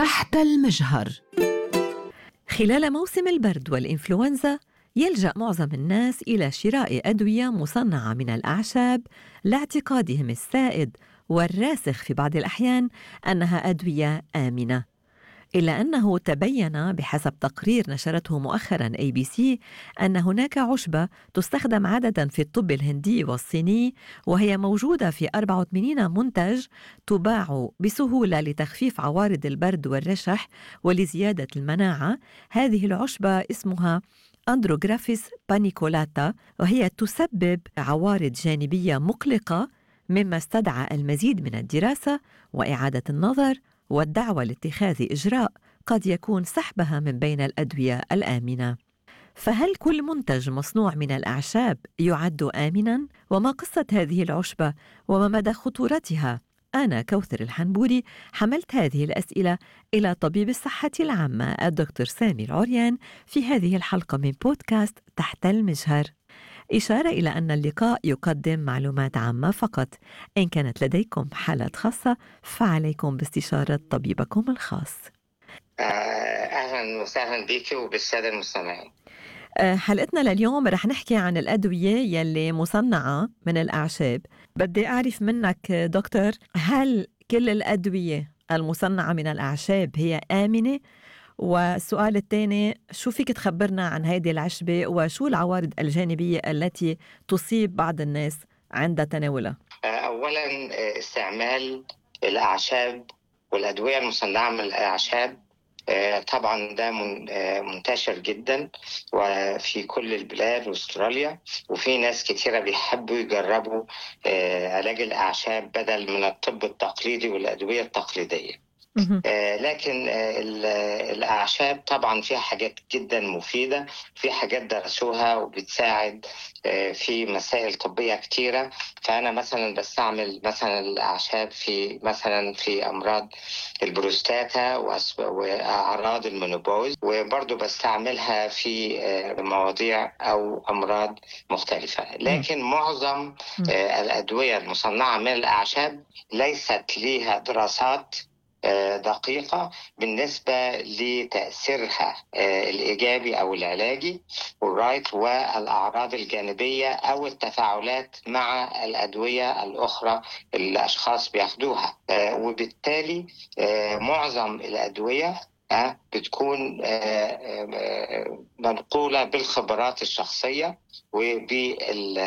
تحت المجهر خلال موسم البرد والإنفلونزا يلجأ معظم الناس إلى شراء أدوية مصنعة من الأعشاب لاعتقادهم السائد والراسخ في بعض الأحيان أنها أدوية آمنة إلا أنه تبين بحسب تقرير نشرته مؤخرا اي بي سي أن هناك عشبة تستخدم عادة في الطب الهندي والصيني وهي موجودة في 84 منتج تباع بسهولة لتخفيف عوارض البرد والرشح ولزيادة المناعة هذه العشبة اسمها أندروغرافيس بانيكولاتا وهي تسبب عوارض جانبية مقلقة مما استدعى المزيد من الدراسة وإعادة النظر والدعوة لاتخاذ إجراء قد يكون سحبها من بين الأدوية الآمنة. فهل كل منتج مصنوع من الأعشاب يعد آمنا؟ وما قصة هذه العشبة وما مدى خطورتها؟ أنا كوثر الحنبوري حملت هذه الأسئلة إلى طبيب الصحة العامة الدكتور سامي العريان في هذه الحلقة من بودكاست تحت المجهر. إشارة إلى أن اللقاء يقدم معلومات عامة فقط إن كانت لديكم حالات خاصة فعليكم باستشارة طبيبكم الخاص آه، أهلا وسهلا بك وبالسادة المستمعين آه، حلقتنا لليوم رح نحكي عن الأدوية يلي مصنعة من الأعشاب بدي أعرف منك دكتور هل كل الأدوية المصنعة من الأعشاب هي آمنة والسؤال الثاني شو فيك تخبرنا عن هذه العشبة وشو العوارض الجانبية التي تصيب بعض الناس عند تناولها أولا استعمال الأعشاب والأدوية المصنعة من الأعشاب طبعا ده منتشر جدا وفي كل البلاد واستراليا وفي ناس كثيره بيحبوا يجربوا علاج الاعشاب بدل من الطب التقليدي والادويه التقليديه آه لكن آه الأعشاب طبعا فيها حاجات جدا مفيدة في حاجات درسوها وبتساعد آه في مسائل طبية كتيرة فأنا مثلا بستعمل مثلا الأعشاب في مثلا في أمراض البروستاتا وأعراض المينوبوز وبرضو بستعملها في مواضيع أو أمراض مختلفة لكن معظم الأدوية المصنعة من الأعشاب ليست ليها دراسات دقيقة بالنسبة لتأثيرها الإيجابي أو العلاجي والرايت والأعراض الجانبية أو التفاعلات مع الأدوية الأخرى اللي الأشخاص بياخدوها وبالتالي معظم الأدوية بتكون منقولة بالخبرات الشخصية وبال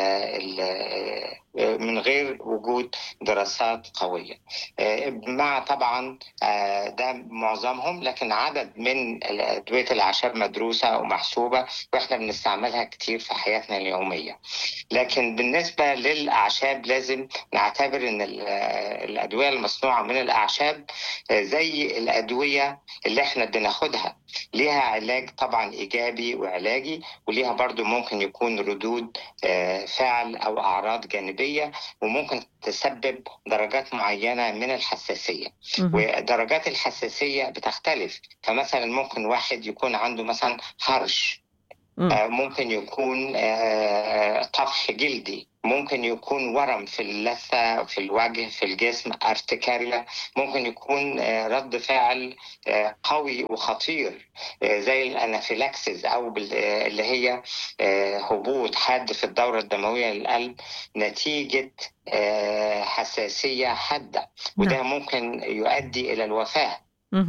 من غير وجود دراسات قوية مع طبعا ده معظمهم لكن عدد من أدوية الأعشاب مدروسة ومحسوبة وإحنا بنستعملها كتير في حياتنا اليومية لكن بالنسبة للأعشاب لازم نعتبر أن الأدوية المصنوعة من الأعشاب زي الأدوية اللي إحنا بناخدها ليها علاج طبعا إيجابي وعلاجي وليها برضو ممكن يكون ردود فعل أو أعراض جانبية وممكن تسبب درجات معينة من الحساسية ودرجات الحساسية بتختلف فمثلا ممكن واحد يكون عنده مثلا هرش ممكن يكون طفح جلدي ممكن يكون ورم في اللثة في الوجه في الجسم ارتكاريا ممكن يكون رد فعل قوي وخطير زي الانافيلاكسيس او اللي هي هبوط حاد في الدورة الدموية للقلب نتيجة حساسية حادة وده ممكن يؤدي إلى الوفاة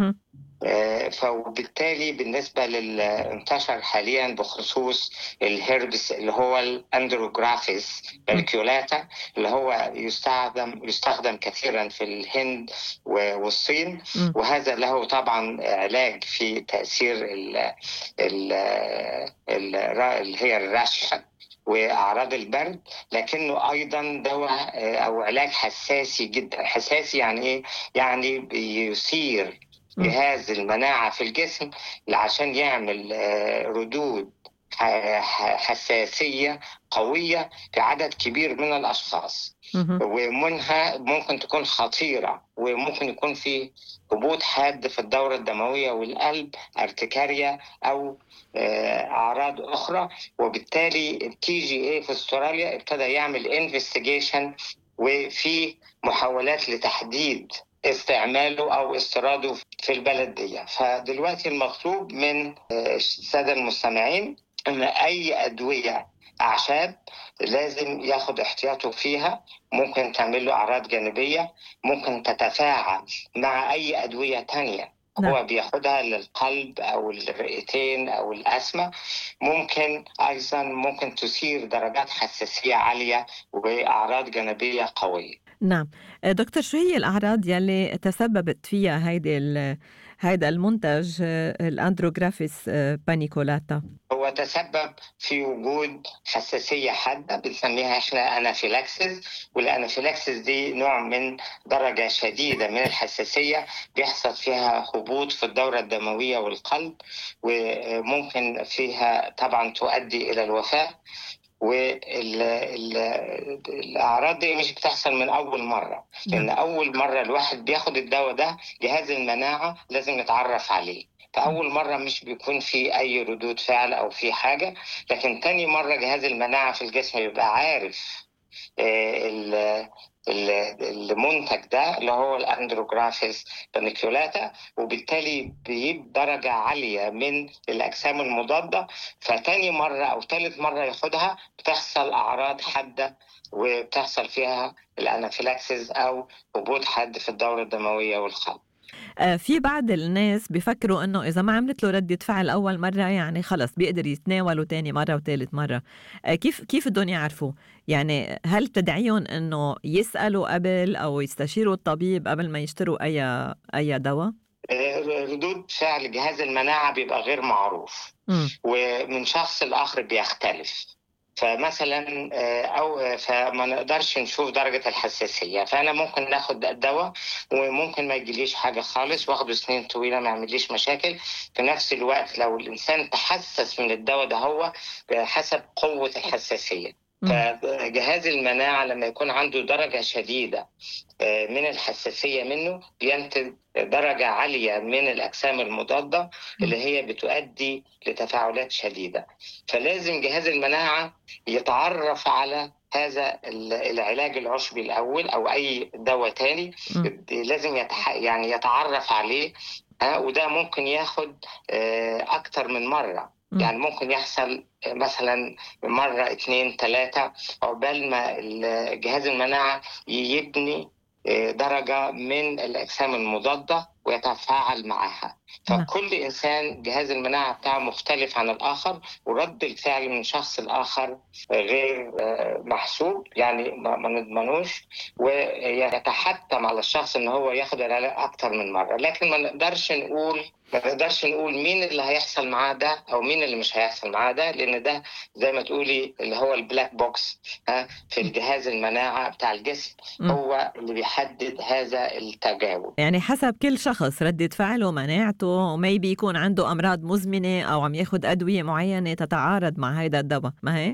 فبالتالي بالنسبة للانتشر حاليا بخصوص الهربس اللي هو الاندروجرافيس بالكيولاتا اللي هو يستخدم يستخدم كثيرا في الهند والصين وهذا له طبعا علاج في تأثير ال ال ال اللي هي الرشح واعراض البرد لكنه ايضا دواء او علاج حساسي جدا حساسي يعني ايه يعني بيثير جهاز المناعة في الجسم عشان يعمل ردود حساسية قوية في عدد كبير من الأشخاص ومنها ممكن تكون خطيرة وممكن يكون في هبوط حاد في الدورة الدموية والقلب ارتكاريا أو أعراض أخرى وبالتالي التي جي اي في استراليا ابتدى يعمل انفستيجيشن وفي محاولات لتحديد استعماله او استيراده في في البلد دي فدلوقتي المطلوب من الساده المستمعين ان اي ادويه اعشاب لازم ياخد احتياطه فيها ممكن تعمل له اعراض جانبيه ممكن تتفاعل مع اي ادويه تانية نعم. هو بياخدها للقلب او الرئتين او الاسمى ممكن ايضا ممكن تثير درجات حساسيه عاليه واعراض جانبيه قويه نعم آه، دكتور شو هي الأعراض يلي تسببت فيها هيدي ال- هيدا المنتج آه، الأندروغرافيس آه، بانيكولاتا هو تسبب في وجود حساسية حادة بنسميها احنا انافيلاكسس والانافيلاكسس دي نوع من درجة شديدة من الحساسية بيحصل فيها هبوط في الدورة الدموية والقلب وممكن فيها طبعا تؤدي إلى الوفاة والأعراض دي مش بتحصل من أول مرة لأن أول مرة الواحد بياخد الدواء ده جهاز المناعة لازم نتعرف عليه فأول مرة مش بيكون في أي ردود فعل أو في حاجة لكن تاني مرة جهاز المناعة في الجسم بيبقى عارف آه، ال- ال- المنتج ده اللي هو الاندروجرافيس بانيكيولاتا وبالتالي بيجيب درجة عالية من الأجسام المضادة فتاني مرة أو تالت مرة ياخدها بتحصل أعراض حادة وبتحصل فيها الانافيلاكسيس أو هبوط حاد في الدورة الدموية والقلب آه، في بعض الناس بيفكروا انه اذا ما عملت له ردة فعل اول مرة يعني خلص بيقدر يتناوله تاني مرة وثالث مرة آه، كيف كيف بدهم يعرفوا يعني هل بتدعيهم انه يسألوا قبل او يستشيروا الطبيب قبل ما يشتروا اي اي دواء آه، ردود فعل جهاز المناعة بيبقى غير معروف مم. ومن شخص لآخر بيختلف فمثلا آه، او آه، فما نقدرش نشوف درجه الحساسيه فانا ممكن ناخد الدواء وممكن ما يجيليش حاجه خالص واخده سنين طويله ما يعمليش مشاكل في نفس الوقت لو الانسان تحسس من الدواء ده هو حسب قوه الحساسيه مم. فجهاز المناعه لما يكون عنده درجه شديده آه، من الحساسيه منه بينتج درجه عاليه من الاجسام المضاده اللي هي بتؤدي لتفاعلات شديده فلازم جهاز المناعه يتعرف على هذا ال- العلاج العشبي الاول او اي دواء تاني مم. لازم يتح... يعني يتعرف عليه ها وده ممكن ياخد آه، اكتر من مره مم. يعني ممكن يحصل آه، مثلا مرة اتنين تلاتة عقبال ما ال- جهاز المناعة يبني آه، درجة من الأجسام المضادة ويتفاعل معها نعم. فكل إنسان جهاز المناعة بتاعه مختلف عن الآخر ورد الفعل من شخص لآخر غير آه، محسوب يعني ما ما نضمنوش ويتحتم على الشخص ان هو ياخد العلاج اكتر من مره لكن ما نقدرش نقول ما نقدرش نقول مين اللي هيحصل معاه ده او مين اللي مش هيحصل معاه ده لان ده زي ما تقولي اللي هو البلاك بوكس ها في الجهاز المناعه بتاع الجسم مم. هو اللي بيحدد هذا التجاوب يعني حسب كل شخص ردة فعله ومناعته وميبي يكون عنده أمراض مزمنة أو عم ياخد أدوية معينة تتعارض مع هيدا الدواء ما هيك؟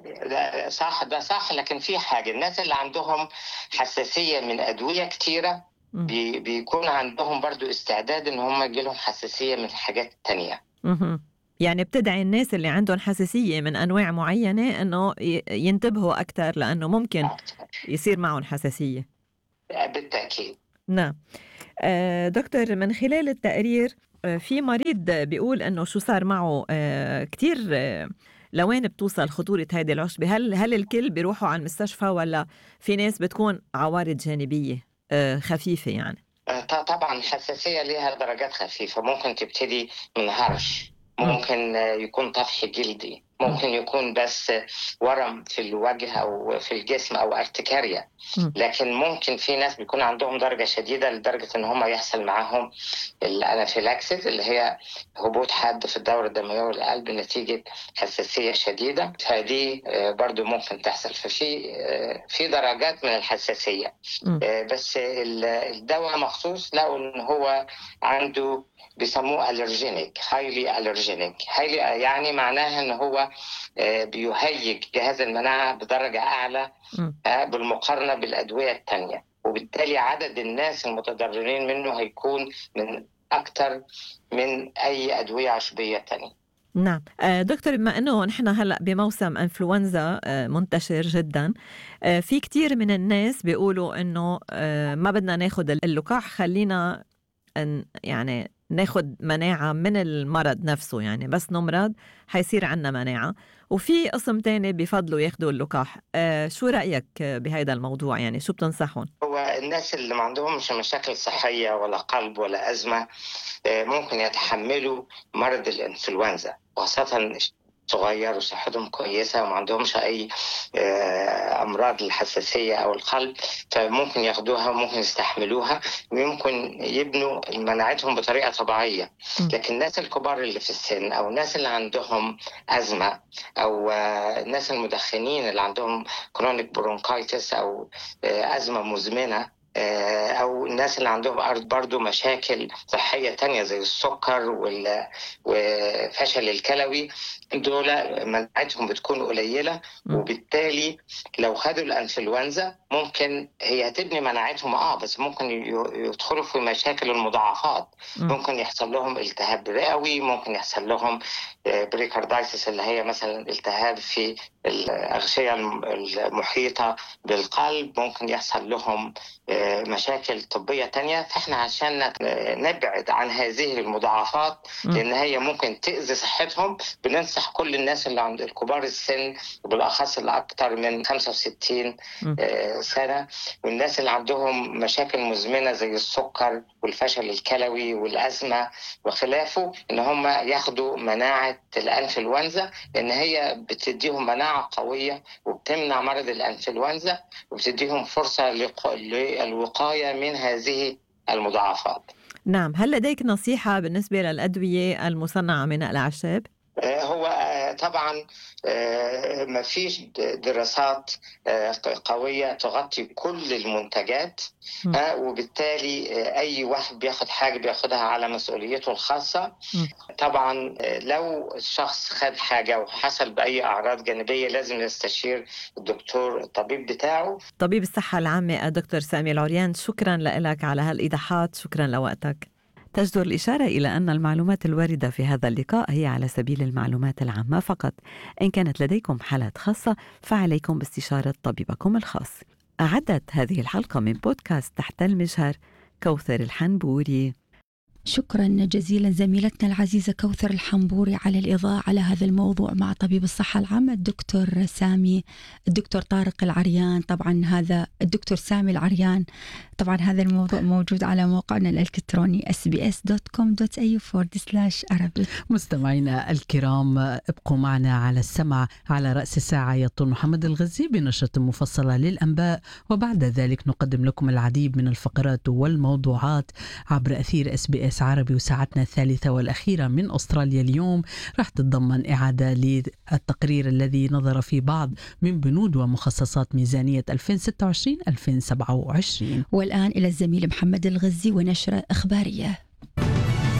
ده صح ده صح لكن في حاجه الناس اللي عندهم حساسيه من ادويه كتيره مم. بي بيكون عندهم برضو استعداد ان هم يجيلهم حساسيه من حاجات تانية مهم. يعني بتدعي الناس اللي عندهم حساسية من أنواع معينة إنه ي- ينتبهوا أكثر لأنه ممكن يصير معهم حساسية بالتاكيد نعم آه، دكتور من خلال التقرير آه، في مريض بيقول انه شو صار معه آه، كتير آه، لوين بتوصل خطورة هيدي العشبة هل هل الكل بيروحوا على المستشفى ولا في ناس بتكون عوارض جانبية آه، خفيفة يعني آه، ط- طبعا الحساسيه ليها درجات خفيفه ممكن تبتدي من هرش مم. ممكن آه، يكون طفح جلدي ممكن يكون بس ورم في الوجه او في الجسم او ارتكاريا مم. لكن ممكن في ناس بيكون عندهم درجه شديده لدرجه ان هم يحصل معاهم الانافيلاكسيس اللي هي هبوط حاد في الدوره الدمويه والقلب نتيجه حساسيه شديده فدي آه، برضو ممكن تحصل ففي آه، في درجات من الحساسيه مم. آه، بس ال- الدواء مخصوص لقوا ان هو عنده بيسموه الرجينيك هايلي الرجينيك هايلي يعني معناها ان هو آه، بيهيج جهاز المناعه بدرجه اعلى مم. آه، بالمقارنه بالادويه الثانيه وبالتالي عدد الناس المتضررين منه هيكون من اكثر من اي ادويه عشبيه ثانيه نعم آه، دكتور بما انه نحن هلا بموسم انفلونزا آه، منتشر جدا آه، في كتير من الناس بيقولوا انه آه، ما بدنا ناخذ اللقاح خلينا يعني ناخد مناعة من المرض نفسه يعني بس نمرض حيصير عنا مناعة وفي قسم تاني بفضلوا ياخدوا اللقاح آه شو رأيك بهذا الموضوع يعني شو بتنصحهم؟ هو الناس اللي ما عندهمش مشاكل صحية ولا قلب ولا أزمة آه ممكن يتحملوا مرض الإنفلونزا وخاصة صغير وصحتهم كويسة وما عندهمش أي أمراض الحساسية أو القلب فممكن ياخدوها وممكن يستحملوها ويمكن يبنوا مناعتهم بطريقة طبيعية لكن الناس الكبار اللي في السن أو الناس اللي عندهم أزمة أو الناس المدخنين اللي عندهم كرونيك برونكايتس أو أزمة مزمنة او الناس اللي عندهم برضو مشاكل صحيه تانية زي السكر وفشل الكلوي دول مناعتهم بتكون قليله وبالتالي لو خدوا الانفلونزا ممكن هي هتبني مناعتهم اه بس ممكن يدخلوا في مشاكل المضاعفات ممكن يحصل لهم التهاب رئوي ممكن يحصل لهم بريكاردايتس اللي هي مثلا التهاب في الاغشيه المحيطه بالقلب ممكن يحصل لهم مشاكل طبية تانية فإحنا عشان نبعد عن هذه المضاعفات لأن هي ممكن تأذي صحتهم بننصح كل الناس اللي عند الكبار السن وبالأخص اللي أكثر من 65 سنة والناس اللي عندهم مشاكل مزمنة زي السكر والفشل الكلوي والأزمة وخلافه إن هم ياخدوا مناعة الأنفلونزا لأن هي بتديهم مناعة قوية وبتمنع مرض الأنفلونزا وبتديهم فرصة الوقاية من هذه المضاعفات نعم هل لديك نصيحة بالنسبة للأدوية المصنعة من الأعشاب؟ هو طبعا ما فيش دراسات قوية تغطي كل المنتجات وبالتالي أي واحد بياخد حاجة بياخدها على مسؤوليته الخاصة طبعا لو الشخص خد حاجة وحصل بأي أعراض جانبية لازم يستشير الدكتور الطبيب بتاعه طبيب الصحة العامة الدكتور سامي العريان شكرا لك على هالإيضاحات شكرا لوقتك تجدر الإشارة إلى أن المعلومات الواردة في هذا اللقاء هي على سبيل المعلومات العامة فقط إن كانت لديكم حالات خاصة فعليكم باستشارة طبيبكم الخاص أعدت هذه الحلقة من بودكاست تحت المجهر كوثر الحنبوري شكرا جزيلا زميلتنا العزيزة كوثر الحنبوري على الإضاءة على هذا الموضوع مع طبيب الصحة العامة الدكتور سامي الدكتور طارق العريان طبعا هذا الدكتور سامي العريان طبعا هذا الموضوع موجود على موقعنا الإلكتروني sbs.com.au forward slash Arabic مستمعينا الكرام ابقوا معنا على السمع على رأس الساعة يطول محمد الغزي بنشرة مفصلة للأنباء وبعد ذلك نقدم لكم العديد من الفقرات والموضوعات عبر أثير اس بي اس عربي وساعتنا الثالثة والأخيرة من أستراليا اليوم راح تتضمن إعادة للتقرير الذي نظر في بعض من بنود ومخصصات ميزانية 2026-2027 والآن إلى الزميل محمد الغزي ونشرة إخبارية